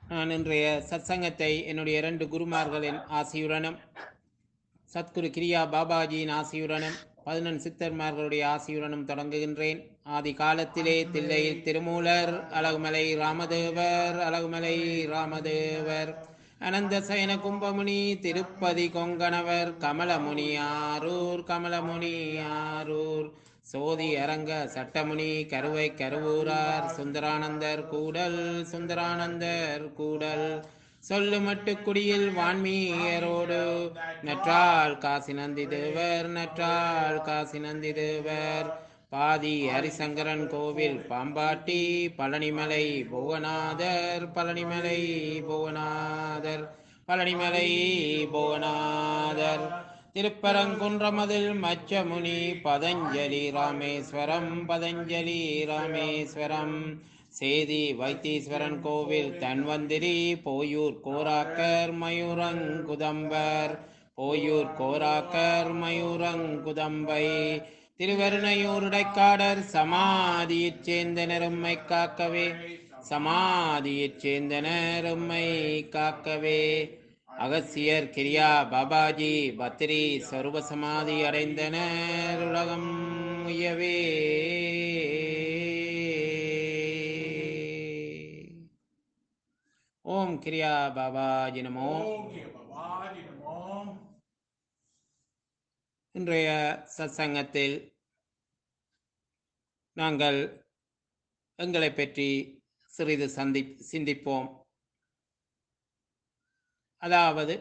நான் இன்றைய சத்சங்கத்தை என்னுடைய இரண்டு குருமார்களின் ஆசியுடனும் சத்குரு கிரியா பாபாஜியின் ஆசியுடனும் பதினெண் சித்தர்மார்களுடைய ஆசியுடனும் தொடங்குகின்றேன் ஆதி காலத்திலே தில்லையில் திருமூலர் அழகுமலை ராமதேவர் அழகுமலை ராமதேவர் அனந்த சயன கும்பமுனி திருப்பதி கொங்கணவர் கமலமுனி ஆரூர் கமலமுனி ஆரூர் சோதி அரங்க சட்டமுனி கருவை கருவூரார் சுந்தரானந்தர் கூடல் சுந்தரானந்தர் கூடல் சொல்லுமட்டு குடியில் வான்மீயரோடு நற்றால் காசி நந்தி தேவர் நற்றால் காசி நந்தி தேவர் பாதி ஹரிசங்கரன் கோவில் பாம்பாட்டி பழனிமலை புவனாதர் பழனிமலை புவனாதர் பழனிமலை புவனாதர் திருப்பரங்குன்றமதில் மச்சமுனி பதஞ்சலி ராமேஸ்வரம் பதஞ்சலி ராமேஸ்வரம் சேதி வைத்தீஸ்வரன் கோவில் தன்வந்திரி போயூர் கோராக்கர் மயூரங்குதம்பர் போயூர் கோராக்கர் மயூரங்குதம்பை திருவருணையூருடைக்காடர் சமாதியைச் சேர்ந்தனர் உம்மை காக்கவே சமாதியைச் சேர்ந்தனர் உம்மை காக்கவே அகசியர் கிரியா பாபாஜி பத்ரி சர்வ சமாதி அடைந்தனர் உலகம் உயவே ஓம் கிரியா பாபாஜி நமோ ஓகே பாபாஜி நமோ இன்றைய சத்சங்கத்தில் நாங்கள் எங்களை பற்றி சிறிது சந்தி சிந்திப்போம் அதாவது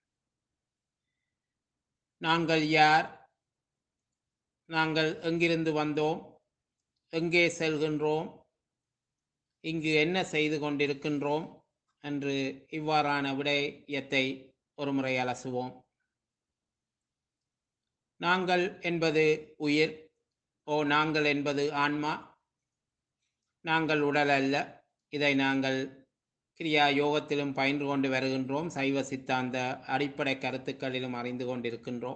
நாங்கள் யார் நாங்கள் எங்கிருந்து வந்தோம் எங்கே செல்கின்றோம் இங்கு என்ன செய்து கொண்டிருக்கின்றோம் என்று இவ்வாறான விடயத்தை ஒருமுறை அலசுவோம் நாங்கள் என்பது உயிர் ஓ நாங்கள் என்பது ஆன்மா நாங்கள் உடல் அல்ல இதை நாங்கள் கிரியா யோகத்திலும் பயின்று கொண்டு வருகின்றோம் சைவ சித்தாந்த அடிப்படை கருத்துக்களிலும் அறிந்து கொண்டிருக்கின்றோம்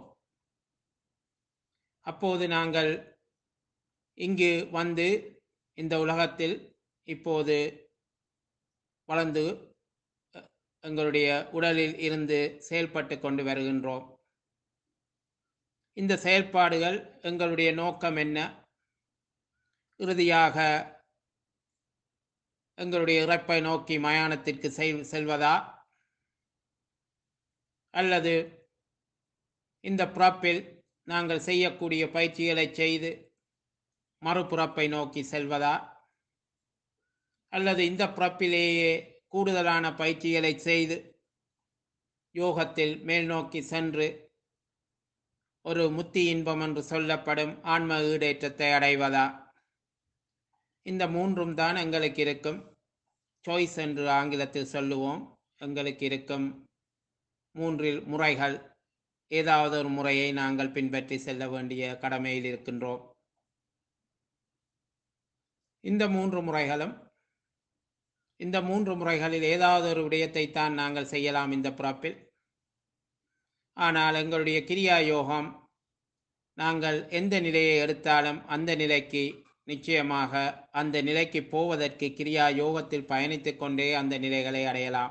அப்போது நாங்கள் இங்கு வந்து இந்த உலகத்தில் இப்போது வளர்ந்து அஹ், எங்களுடைய உடலில் இருந்து செயல்பட்டு கொண்டு வருகின்றோம் இந்த செயல்பாடுகள் எங்களுடைய நோக்கம் என்ன இறுதியாக எங்களுடைய இறப்பை நோக்கி மயானத்திற்கு செல் செல்வதா அல்லது இந்த பிறப்பில் நாங்கள் செய்யக்கூடிய பயிற்சிகளை செய்து மறுபிறப்பை நோக்கி செல்வதா அல்லது இந்த பிறப்பிலேயே கூடுதலான பயிற்சிகளை செய்து யோகத்தில் மேல் நோக்கி சென்று ஒரு முத்தி இன்பம் என்று சொல்லப்படும் ஆன்ம ஈடேற்றத்தை அடைவதா இந்த மூன்றும் தான் எங்களுக்கு இருக்கும் சாய்ஸ் என்று ஆங்கிலத்தில் சொல்லுவோம் எங்களுக்கு இருக்கும் மூன்றில் முறைகள் ஏதாவது ஒரு முறையை நாங்கள் பின்பற்றி செல்ல வேண்டிய கடமையில் இருக்கின்றோம் இந்த மூன்று முறைகளும் இந்த மூன்று முறைகளில் ஏதாவது ஒரு விடயத்தை தான் நாங்கள் செய்யலாம் இந்த பிறப்பில் ஆனால் எங்களுடைய கிரியா யோகம் நாங்கள் எந்த நிலையை எடுத்தாலும் அந்த நிலைக்கு நிச்சயமாக அந்த நிலைக்கு போவதற்கு கிரியா யோகத்தில் பயணித்துக் கொண்டே அந்த நிலைகளை அடையலாம்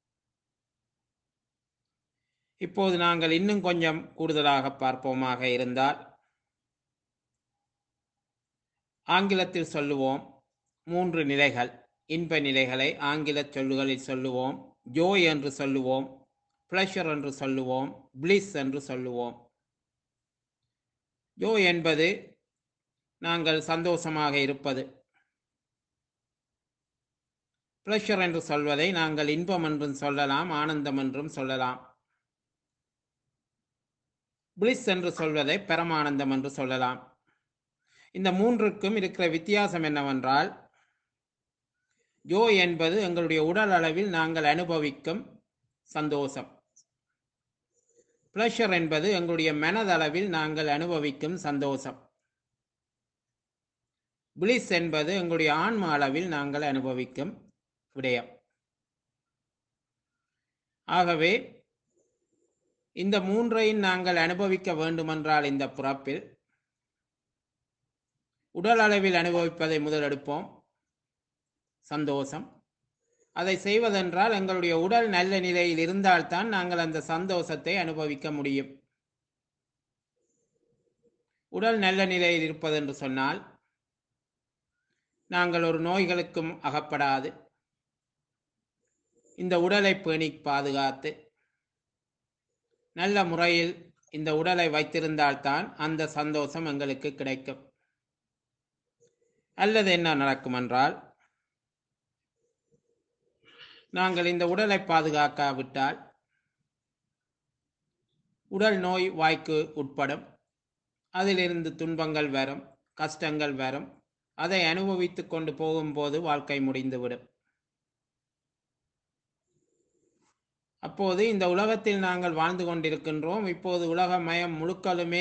இப்போது நாங்கள் இன்னும் கொஞ்சம் கூடுதலாக பார்ப்போமாக இருந்தால் ஆங்கிலத்தில் சொல்லுவோம் மூன்று நிலைகள் இன்ப நிலைகளை ஆங்கில சொல்லுகளில் சொல்லுவோம் ஜோய் என்று சொல்லுவோம் ப்ளஷர் என்று சொல்லுவோம் பிளிஸ் என்று சொல்லுவோம் ஜோ என்பது நாங்கள் சந்தோஷமாக இருப்பது ப்ளஷர் என்று சொல்வதை நாங்கள் இன்பம் என்றும் சொல்லலாம் ஆனந்தம் என்றும் சொல்லலாம் பிளிஸ் என்று சொல்வதை பரமானந்தம் என்று சொல்லலாம் இந்த மூன்றுக்கும் இருக்கிற வித்தியாசம் என்னவென்றால் ஜோ என்பது எங்களுடைய உடல் அளவில் நாங்கள் அனுபவிக்கும் சந்தோஷம் ப்ளஷர் என்பது எங்களுடைய மனதளவில் நாங்கள் அனுபவிக்கும் சந்தோஷம் பிளிஸ் என்பது எங்களுடைய ஆன்ம அளவில் நாங்கள் அனுபவிக்கும் விடயம் ஆகவே இந்த மூன்றையும் நாங்கள் அனுபவிக்க வேண்டுமென்றால் இந்த பிறப்பில் உடல் அளவில் அனுபவிப்பதை முதல் எடுப்போம் சந்தோஷம் அதை செய்வதென்றால் எங்களுடைய உடல் நல்ல நிலையில் இருந்தால்தான் நாங்கள் அந்த சந்தோஷத்தை அனுபவிக்க முடியும் உடல் நல்ல நிலையில் இருப்பதென்று சொன்னால் நாங்கள் ஒரு நோய்களுக்கும் அகப்படாது இந்த உடலை பேணி பாதுகாத்து நல்ல முறையில் இந்த உடலை வைத்திருந்தால்தான் அந்த சந்தோஷம் எங்களுக்கு கிடைக்கும் அல்லது என்ன நடக்கும் என்றால் நாங்கள் இந்த உடலை பாதுகாக்காவிட்டால் உடல் நோய் வாய்க்கு உட்படும் அதிலிருந்து துன்பங்கள் வரும் கஷ்டங்கள் வரும் அதை அனுபவித்து கொண்டு போகும்போது வாழ்க்கை முடிந்துவிடும் அப்போது இந்த உலகத்தில் நாங்கள் வாழ்ந்து கொண்டிருக்கின்றோம் இப்போது உலக மயம் முழுக்களுமே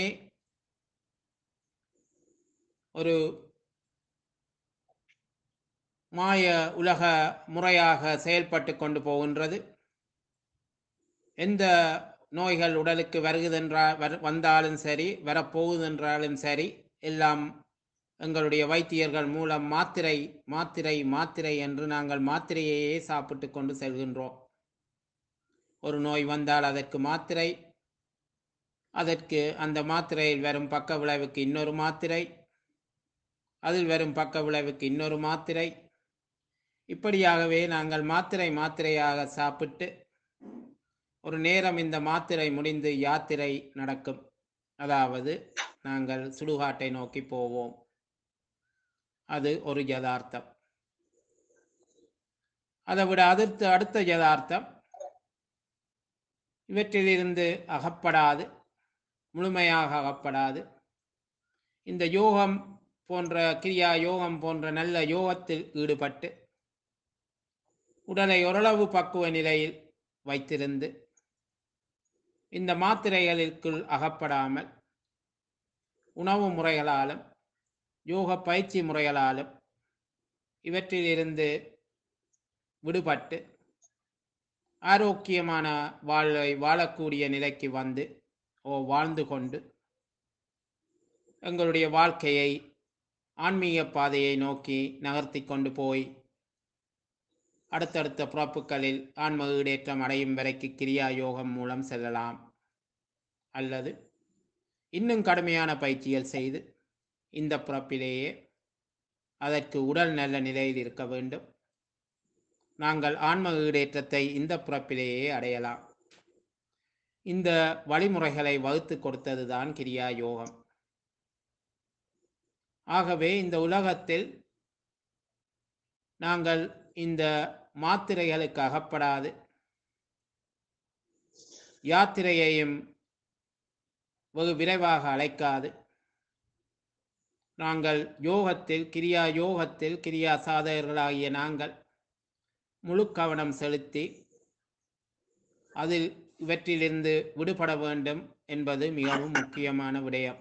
ஒரு மாய உலக முறையாக செயல்பட்டு கொண்டு போகின்றது எந்த நோய்கள் உடலுக்கு வருகுதென்றால் வந்தாலும் சரி வரப்போகுதென்றாலும் சரி எல்லாம் எங்களுடைய வைத்தியர்கள் மூலம் மாத்திரை மாத்திரை மாத்திரை என்று நாங்கள் மாத்திரையையே சாப்பிட்டு கொண்டு செல்கின்றோம் ஒரு நோய் வந்தால் அதற்கு மாத்திரை அதற்கு அந்த மாத்திரையில் வரும் பக்க விளைவுக்கு இன்னொரு மாத்திரை அதில் வரும் பக்க விளைவுக்கு இன்னொரு மாத்திரை இப்படியாகவே நாங்கள் மாத்திரை மாத்திரையாக சாப்பிட்டு ஒரு நேரம் இந்த மாத்திரை முடிந்து யாத்திரை நடக்கும் அதாவது நாங்கள் சுடுகாட்டை நோக்கி போவோம் அது ஒரு யதார்த்தம் அதை விட அடுத்த அடுத்த யதார்த்தம் இவற்றிலிருந்து அகப்படாது முழுமையாக அகப்படாது இந்த யோகம் போன்ற கிரியா யோகம் போன்ற நல்ல யோகத்தில் ஈடுபட்டு உடலை ஓரளவு பக்குவ நிலையில் வைத்திருந்து இந்த மாத்திரைகளுக்குள் அகப்படாமல் உணவு முறைகளாலும் யோக பயிற்சி முறைகளாலும் இவற்றிலிருந்து விடுபட்டு ஆரோக்கியமான வாழ்வை வாழக்கூடிய நிலைக்கு வந்து ஓ வாழ்ந்து கொண்டு எங்களுடைய வாழ்க்கையை ஆன்மீக பாதையை நோக்கி நகர்த்தி கொண்டு போய் அடுத்தடுத்த பிறப்புகளில் ஆன்ம ஈடேற்றம் அடையும் வரைக்கு கிரியா யோகம் மூலம் செல்லலாம் அல்லது இன்னும் கடுமையான பயிற்சிகள் செய்து இந்த பிறப்பிலேயே அதற்கு உடல் நல்ல நிலையில் இருக்க வேண்டும் நாங்கள் ஆன்ம ஈடேற்றத்தை இந்த பிறப்பிலேயே அடையலாம் இந்த வழிமுறைகளை வகுத்து கொடுத்ததுதான் கிரியா யோகம் ஆகவே இந்த உலகத்தில் நாங்கள் இந்த மாத்திரைகளுக்கு அகப்படாது யாத்திரையையும் வெகு விரைவாக அழைக்காது நாங்கள் யோகத்தில் கிரியா யோகத்தில் கிரியா சாதகர்களாகிய நாங்கள் முழு கவனம் செலுத்தி அதில் இவற்றிலிருந்து விடுபட வேண்டும் என்பது மிகவும் முக்கியமான விடயம்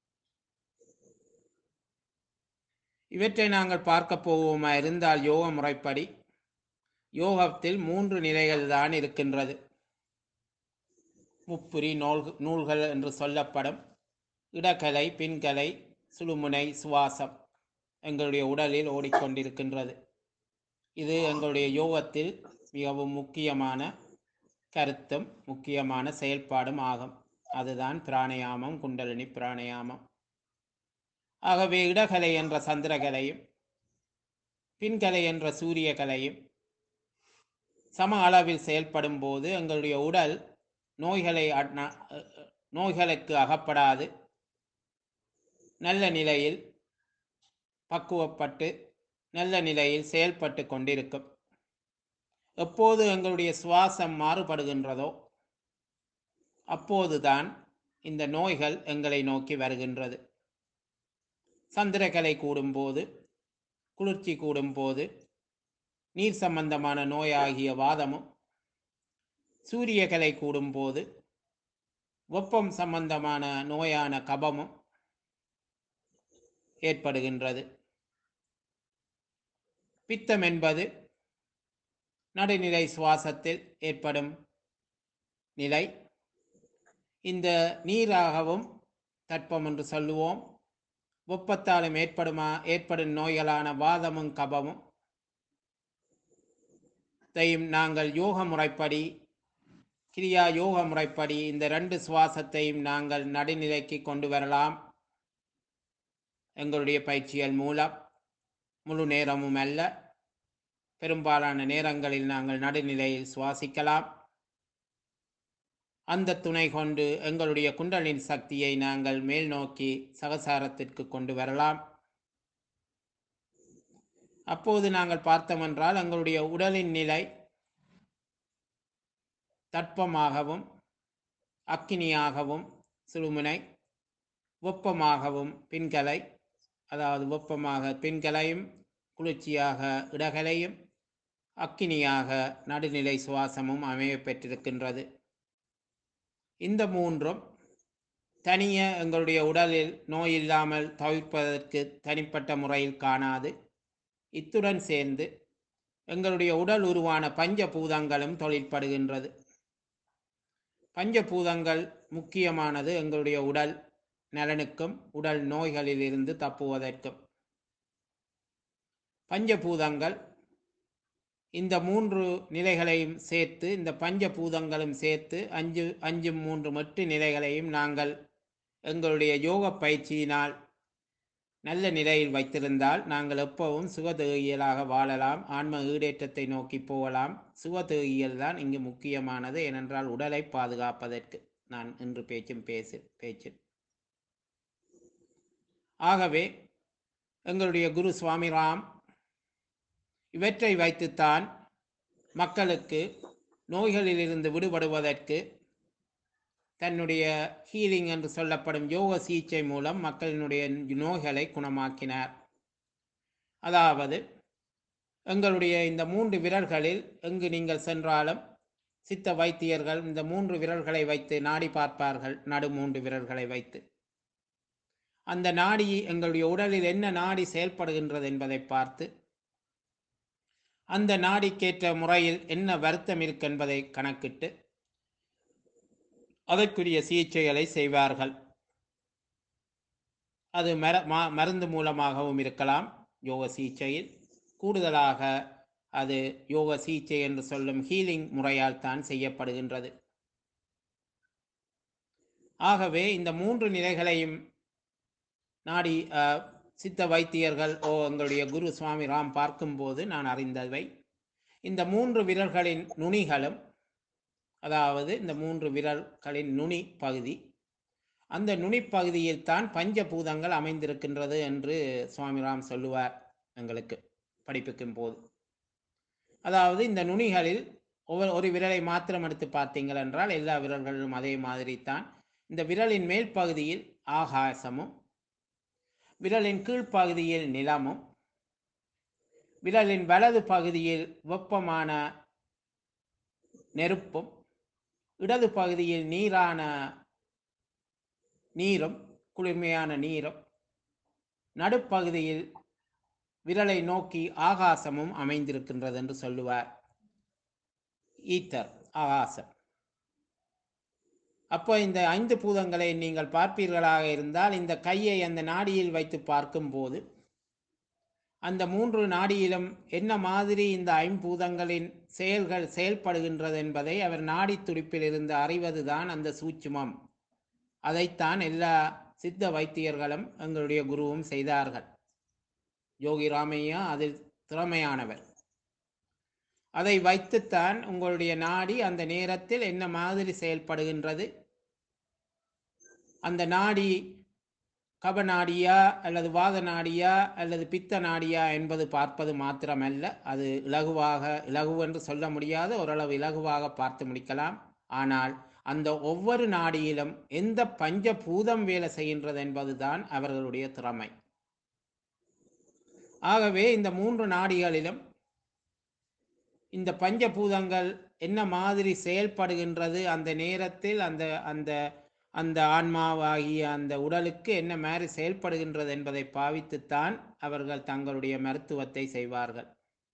இவற்றை நாங்கள் பார்க்க போவோமா இருந்தால் யோக முறைப்படி யோகத்தில் மூன்று நிலைகள் தான் இருக்கின்றது முப்புரி நூல் நூல்கள் என்று சொல்லப்படும் இடக்கலை பின்கலை சுழுமுனை சுவாசம் எங்களுடைய உடலில் ஓடிக்கொண்டிருக்கின்றது இது எங்களுடைய யோகத்தில் மிகவும் முக்கியமான கருத்தும் முக்கியமான செயல்பாடும் ஆகும் அதுதான் பிராணயாமம் குண்டலினி பிராணயாமம் ஆகவே இடகலை என்ற சந்திரகலையும் பின்கலை என்ற சூரிய கலையும் சம அளவில் செயல்படும் போது எங்களுடைய உடல் நோய்களை அட்ன- நோய்களுக்கு அகப்படாது நல்ல நிலையில் பக்குவப்பட்டு நல்ல நிலையில் செயல்பட்டு கொண்டிருக்கும் எப்போது எங்களுடைய சுவாசம் மாறுபடுகின்றதோ அப்போதுதான் இந்த நோய்கள் எங்களை நோக்கி வருகின்றது சந்திரகலை கூடும்போது குளிர்ச்சி கூடும்போது நீர் சம்பந்தமான நோயாகிய வாதமும் சூரியகலை கூடும்போது வெப்பம் சம்பந்தமான நோயான கபமும் ஏற்படுகின்றது பித்தம் என்பது நடுநிலை சுவாசத்தில் ஏற்படும் நிலை இந்த நீராகவும் தட்பம் என்று சொல்லுவோம் வெப்பத்தாலும் ஏற்படுமா ஏற்படும் நோய்களான வாதமும் கபமும் சுவாசத்தையும் நாங்கள் யோக முறைப்படி கிரியா யோக முறைப்படி இந்த ரெண்டு சுவாசத்தையும் நாங்கள் நடுநிலைக்கு கொண்டு வரலாம் எங்களுடைய பயிற்சிகள் மூலம் முழு நேரமும் அல்ல பெரும்பாலான நேரங்களில் நாங்கள் நடுநிலையில் சுவாசிக்கலாம் அந்த துணை கொண்டு எங்களுடைய குண்டலின் சக்தியை நாங்கள் மேல் நோக்கி சகசாரத்திற்கு கொண்டு வரலாம் அப்போது நாங்கள் பார்த்தோமென்றால் எங்களுடைய உடலின் நிலை தட்பமாகவும் அக்கினியாகவும் சுழுமுனை வெப்பமாகவும் பின்கலை அதாவது வெப்பமாக பின்கலையும் குளிர்ச்சியாக இடகலையும் அக்கினியாக நடுநிலை சுவாசமும் அமைய பெற்றிருக்கின்றது இந்த மூன்றும் தனிய எங்களுடைய உடலில் நோய் இல்லாமல் தவிர்ப்பதற்கு தனிப்பட்ட முறையில் காணாது இத்துடன் சேர்ந்து எங்களுடைய உடல் உருவான பஞ்சபூதங்களும் தொழிற்படுகின்றது பஞ்சபூதங்கள் முக்கியமானது எங்களுடைய உடல் நலனுக்கும் உடல் நோய்களிலிருந்து தப்புவதற்கும் பஞ்சபூதங்கள் இந்த மூன்று நிலைகளையும் சேர்த்து இந்த பஞ்சபூதங்களும் சேர்த்து அஞ்சு அஞ்சு மூன்று மட்டு நிலைகளையும் நாங்கள் எங்களுடைய யோக பயிற்சியினால் நல்ல நிலையில் வைத்திருந்தால் நாங்கள் எப்பவும் சுகதேகியலாக வாழலாம் ஆன்ம ஈடேற்றத்தை நோக்கி போகலாம் சுகதேகியல் தான் இங்கு முக்கியமானது ஏனென்றால் உடலை பாதுகாப்பதற்கு நான் இன்று பேச்சும் பேசு பேச்சு ஆகவே எங்களுடைய குரு சுவாமி ராம் இவற்றை வைத்துத்தான் மக்களுக்கு நோய்களிலிருந்து விடுபடுவதற்கு தன்னுடைய ஹீலிங் என்று சொல்லப்படும் யோக சிகிச்சை மூலம் மக்களினுடைய நோய்களை குணமாக்கினார் அதாவது எங்களுடைய இந்த மூன்று விரல்களில் எங்கு நீங்கள் சென்றாலும் சித்த வைத்தியர்கள் இந்த மூன்று விரல்களை வைத்து நாடி பார்ப்பார்கள் நடு மூன்று விரல்களை வைத்து அந்த நாடி எங்களுடைய உடலில் என்ன நாடி செயல்படுகின்றது என்பதை பார்த்து அந்த நாடிக்கேற்ற முறையில் என்ன வருத்தம் இருக்கு என்பதை கணக்கிட்டு அதற்குரிய சிகிச்சைகளை செய்வார்கள் அது மர மா- மருந்து மூலமாகவும் இருக்கலாம் யோக சிகிச்சையில் கூடுதலாக அது யோக சிகிச்சை என்று சொல்லும் ஹீலிங் முறையால் தான் செய்யப்படுகின்றது ஆகவே இந்த மூன்று நிலைகளையும் நாடி அஹ், சித்த வைத்தியர்கள் ஓ எங்களுடைய குரு சுவாமி ராம் பார்க்கும்போது நான் அறிந்தவை இந்த மூன்று விரல்களின் நுனிகளும் அதாவது இந்த மூன்று விரல்களின் நுனி பகுதி அந்த நுனிப்பகுதியில் தான் பஞ்சபூதங்கள் அமைந்திருக்கின்றது என்று சுவாமிராம் சொல்லுவார் எங்களுக்கு படிப்பிக்கும் போது அதாவது இந்த நுனிகளில் ஒவ்வொரு ஒரு விரலை மாத்திரம் எடுத்து பார்த்தீங்கள் என்றால் எல்லா விரல்களிலும் அதே மாதிரி தான் இந்த விரலின் மேல் பகுதியில் ஆகாசமும் விரலின் கீழ்ப்பகுதியில் நிலமும் விரலின் வலது பகுதியில் வெப்பமான நெருப்பும் இடது பகுதியில் நீரான நீரும் குளிர்மையான நீரும் நடுப்பகுதியில் விரலை நோக்கி ஆகாசமும் அமைந்திருக்கின்றது என்று சொல்லுவார் ஈத்தர் ஆகாசம் அப்போ இந்த ஐந்து பூதங்களை நீங்கள் பார்ப்பீர்களாக இருந்தால் இந்த கையை அந்த நாடியில் வைத்து பார்க்கும்போது அந்த மூன்று நாடியிலும் என்ன மாதிரி இந்த ஐம்பூதங்களின் செயல்கள் செயல்படுகின்றது என்பதை அவர் நாடி துடிப்பில் இருந்து அறிவதுதான் அந்த சூட்சுமம் அதைத்தான் எல்லா சித்த வைத்தியர்களும் எங்களுடைய குருவும் செய்தார்கள் யோகி ராமையா அதில் திறமையானவர் அதை வைத்துத்தான் உங்களுடைய நாடி அந்த நேரத்தில் என்ன மாதிரி செயல்படுகின்றது அந்த நாடி கபநாடியா அல்லது வாத நாடியா அல்லது பித்த நாடியா என்பது பார்ப்பது மாத்திரமல்ல அது இலகுவாக இலகு என்று சொல்ல முடியாது ஓரளவு இலகுவாக பார்த்து முடிக்கலாம் ஆனால் அந்த ஒவ்வொரு நாடியிலும் எந்த பஞ்சபூதம் வேலை செய்கின்றது என்பதுதான் அவர்களுடைய திறமை ஆகவே இந்த மூன்று நாடிகளிலும் இந்த பஞ்சபூதங்கள் என்ன மாதிரி செயல்படுகின்றது அந்த நேரத்தில் அந்த அந்த அந்த ஆன்மாவாகிய அந்த உடலுக்கு என்ன மாதிரி செயல்படுகின்றது என்பதை பாவித்துத்தான் அவர்கள் தங்களுடைய மருத்துவத்தை செய்வார்கள்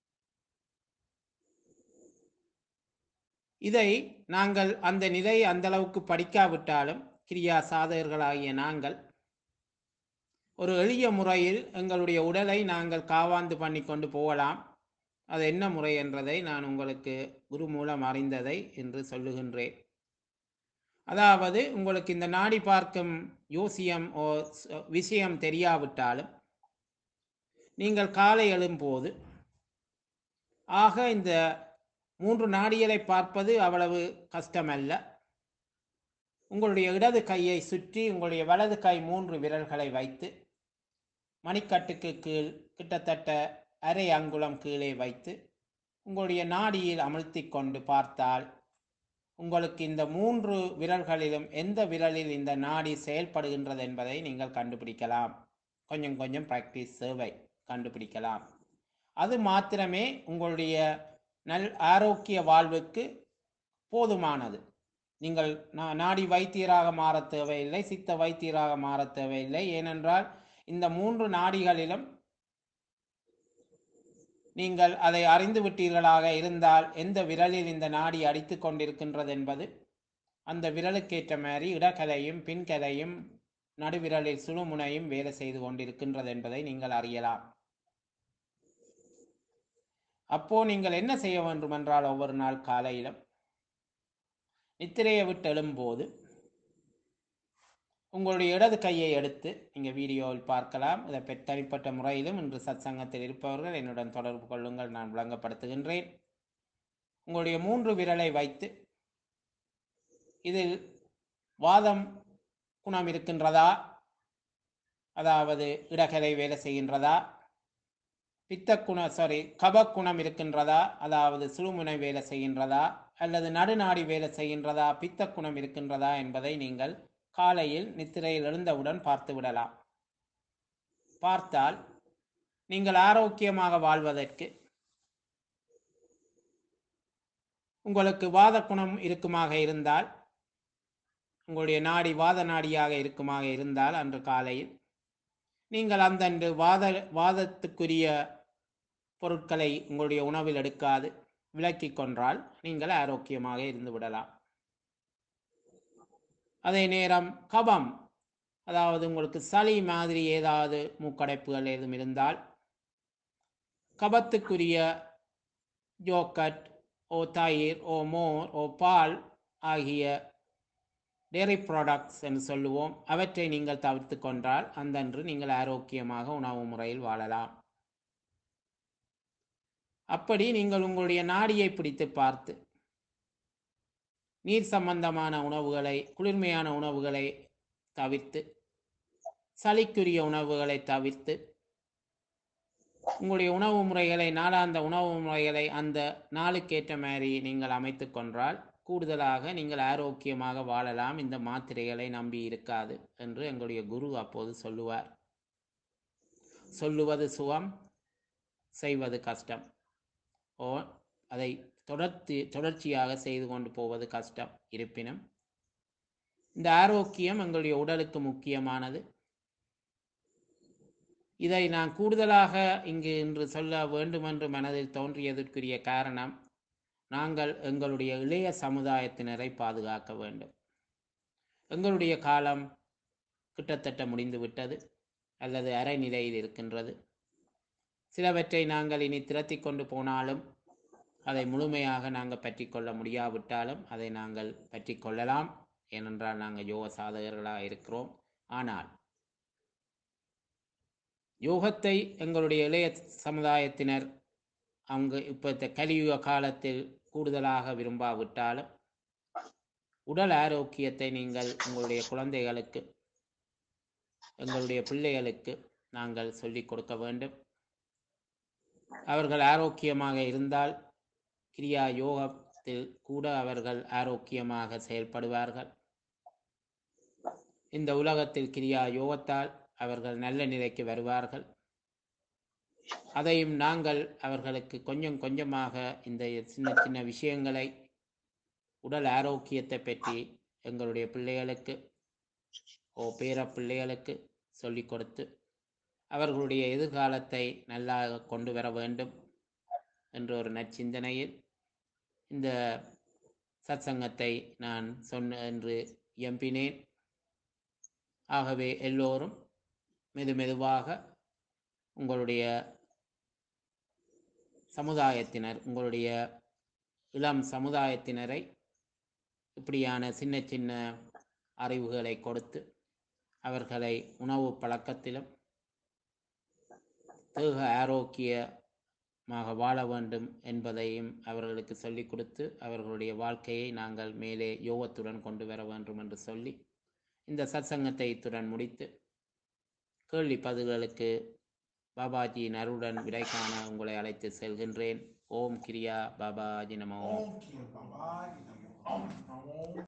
இதை நாங்கள் அந்த நிலை அந்த அளவுக்கு படிக்காவிட்டாலும் கிரியா சாதகர்களாகிய நாங்கள் ஒரு எளிய முறையில் எங்களுடைய உடலை நாங்கள் காவாந்து பண்ணி கொண்டு போகலாம் அது என்ன முறை என்றதை நான் உங்களுக்கு குரு மூலம் அறிந்ததை என்று சொல்லுகின்றேன் அதாவது உங்களுக்கு இந்த நாடி பார்க்கும் யோசியம் ஓ ஸ்- விஷயம் தெரியாவிட்டாலும் நீங்கள் காலை எழும்போது ஆக இந்த மூன்று நாடிகளை பார்ப்பது அவ்வளவு கஷ்டமல்ல உங்களுடைய இடது கையை சுற்றி உங்களுடைய வலது கை மூன்று விரல்களை வைத்து மணிக்கட்டுக்கு கீழ் கிட்டத்தட்ட அரை அங்குலம் கீழே வைத்து உங்களுடைய நாடியில் அமர்த்தி கொண்டு பார்த்தால் உங்களுக்கு இந்த மூன்று விரல்களிலும் எந்த விரலில் இந்த நாடி செயல்படுகின்றது என்பதை நீங்கள் கண்டுபிடிக்கலாம் கொஞ்சம் கொஞ்சம் பிராக்டிஸ் சேவை கண்டுபிடிக்கலாம் அது மாத்திரமே உங்களுடைய நல் ஆரோக்கிய வாழ்வுக்கு போதுமானது நீங்கள் நா- நாடி வைத்தியராக மாறத் தேவையில்லை சித்த வைத்தியராக மாறத் தேவையில்லை ஏனென்றால் இந்த மூன்று நாடிகளிலும் நீங்கள் அதை அறிந்து விட்டீர்களாக இருந்தால் எந்த விரலில் இந்த நாடி அடித்துக் கொண்டிருக்கின்றது என்பது அந்த விரலுக்கேற்ற மாதிரி இடக்கலையும் பின்கலையும் நடுவிரலில் சுழுமுனையும் வேலை செய்து கொண்டிருக்கின்றது என்பதை நீங்கள் அறியலாம் அப்போ நீங்கள் என்ன செய்ய வேண்டும் என்றால் ஒவ்வொரு நாள் காலையிலும் நித்திரையை விட்டு எழும்போது உங்களுடைய இடது கையை எடுத்து நீங்கள் வீடியோவில் பார்க்கலாம் இதை பெ- தனிப்பட்ட முறையிலும் இன்று சத்சங்கத்தில் இருப்பவர்கள் என்னுடன் தொடர்பு கொள்ளுங்கள் நான் விளங்கப்படுத்துகின்றேன் உங்களுடைய மூன்று விரலை வைத்து இதில் வாதம் குணம் இருக்கின்றதா அதாவது இடகலை வேலை செய்கின்றதா பித்தக்குண சாரி கபக்குணம் இருக்கின்றதா அதாவது சுழுமுனை வேலை செய்கின்றதா அல்லது நடுநாடி வேலை செய்கின்றதா பித்தக்குணம் இருக்கின்றதா என்பதை நீங்கள் காலையில் நித்திரையில் எழுந்தவுடன் பார்த்து விடலாம் பார்த்தால் நீங்கள் ஆரோக்கியமாக வாழ்வதற்கு உங்களுக்கு வாத குணம் இருக்குமாக இருந்தால் உங்களுடைய நாடி வாத நாடியாக இருக்குமாக இருந்தால் அன்று காலையில் நீங்கள் அந்தன்று வாத வாதத்துக்குரிய பொருட்களை உங்களுடைய உணவில் எடுக்காது விலக்கிக் கொன்றால் நீங்கள் ஆரோக்கியமாக இருந்து விடலாம் அதே நேரம் கபம் அதாவது உங்களுக்கு சளி மாதிரி ஏதாவது மூக்கடைப்புகள் ஏதும் இருந்தால் கபத்துக்குரிய ஜோக்கட் ஓ தயிர் ஓ மோர் ஓ பால் ஆகிய டெய்ரி ப்ராடக்ட்ஸ் என்று சொல்லுவோம் அவற்றை நீங்கள் தவிர்த்து கொண்டால் அந்தன்று நீங்கள் ஆரோக்கியமாக உணவு முறையில் வாழலாம் அப்படி நீங்கள் உங்களுடைய நாடியை பிடித்து பார்த்து நீர் சம்பந்தமான உணவுகளை குளிர்மையான உணவுகளை தவிர்த்து சளிக்குரிய உணவுகளை தவிர்த்து உங்களுடைய உணவு முறைகளை நாளாந்த உணவு முறைகளை அந்த நாளுக்கேற்ற மாதிரி நீங்கள் அமைத்து கொண்டால் கூடுதலாக நீங்கள் ஆரோக்கியமாக வாழலாம் இந்த மாத்திரைகளை நம்பி இருக்காது என்று எங்களுடைய குரு அப்போது சொல்லுவார் சொல்லுவது சுகம் செய்வது கஷ்டம் ஓ அதை தொடர்த்தி தொடர்ச்சியாக செய்து கொண்டு போவது கஷ்டம் இருப்பினும் இந்த ஆரோக்கியம் எங்களுடைய உடலுக்கு முக்கியமானது இதை நான் கூடுதலாக இங்கு இன்று சொல்ல வேண்டுமென்று மனதில் தோன்றியதற்குரிய காரணம் நாங்கள் எங்களுடைய இளைய சமுதாயத்தினரை பாதுகாக்க வேண்டும் எங்களுடைய காலம் கிட்டத்தட்ட முடிந்து விட்டது அல்லது அரை நிலையில் இருக்கின்றது சிலவற்றை நாங்கள் இனி திரத்தி கொண்டு போனாலும் அதை முழுமையாக நாங்கள் பற்றி கொள்ள முடியாவிட்டாலும் அதை நாங்கள் பற்றி கொள்ளலாம் ஏனென்றால் நாங்கள் யோக சாதகர்களாக இருக்கிறோம் ஆனால் யோகத்தை எங்களுடைய இளைய சமுதாயத்தினர் அவங்க இப்போ இந்த கலியுக காலத்தில் கூடுதலாக விரும்பாவிட்டாலும் உடல் ஆரோக்கியத்தை நீங்கள் உங்களுடைய குழந்தைகளுக்கு எங்களுடைய பிள்ளைகளுக்கு நாங்கள் சொல்லிக் கொடுக்க வேண்டும் அவர்கள் ஆரோக்கியமாக இருந்தால் கிரியா யோகத்தில் கூட அவர்கள் ஆரோக்கியமாக செயல்படுவார்கள் இந்த உலகத்தில் கிரியா யோகத்தால் அவர்கள் நல்ல நிலைக்கு வருவார்கள் அதையும் நாங்கள் அவர்களுக்கு கொஞ்சம் கொஞ்சமாக இந்த சின்ன சின்ன விஷயங்களை உடல் ஆரோக்கியத்தை பற்றி எங்களுடைய பிள்ளைகளுக்கு ஓ பேர பிள்ளைகளுக்கு சொல்லிக் கொடுத்து அவர்களுடைய எதிர்காலத்தை நல்லா கொண்டு வர வேண்டும் என்ற ஒரு நற்சிந்தனையில் இந்த சத்சங்கத்தை நான் சொன்ன என்று எம்பினேன் ஆகவே எல்லோரும் மெது மெதுவாக உங்களுடைய சமுதாயத்தினர் உங்களுடைய இளம் சமுதாயத்தினரை இப்படியான சின்ன சின்ன அறிவுகளை கொடுத்து அவர்களை உணவு பழக்கத்திலும் தேக ஆரோக்கியமாக வாழ வேண்டும் என்பதையும் அவர்களுக்கு சொல்லிக் கொடுத்து அவர்களுடைய வாழ்க்கையை நாங்கள் மேலே யோகத்துடன் கொண்டு வர வேண்டும் என்று சொல்லி இந்த சத்சங்கத்தை இத்துடன் முடித்து கேள்வி பதில்களுக்கு பாபாஜியின் அருளுடன் விடை காண உங்களை அழைத்து செல்கின்றேன் ஓம் கிரியா பாபாஜி நமோ ஓம் கிரிய பாபாஜி நமோ நமோ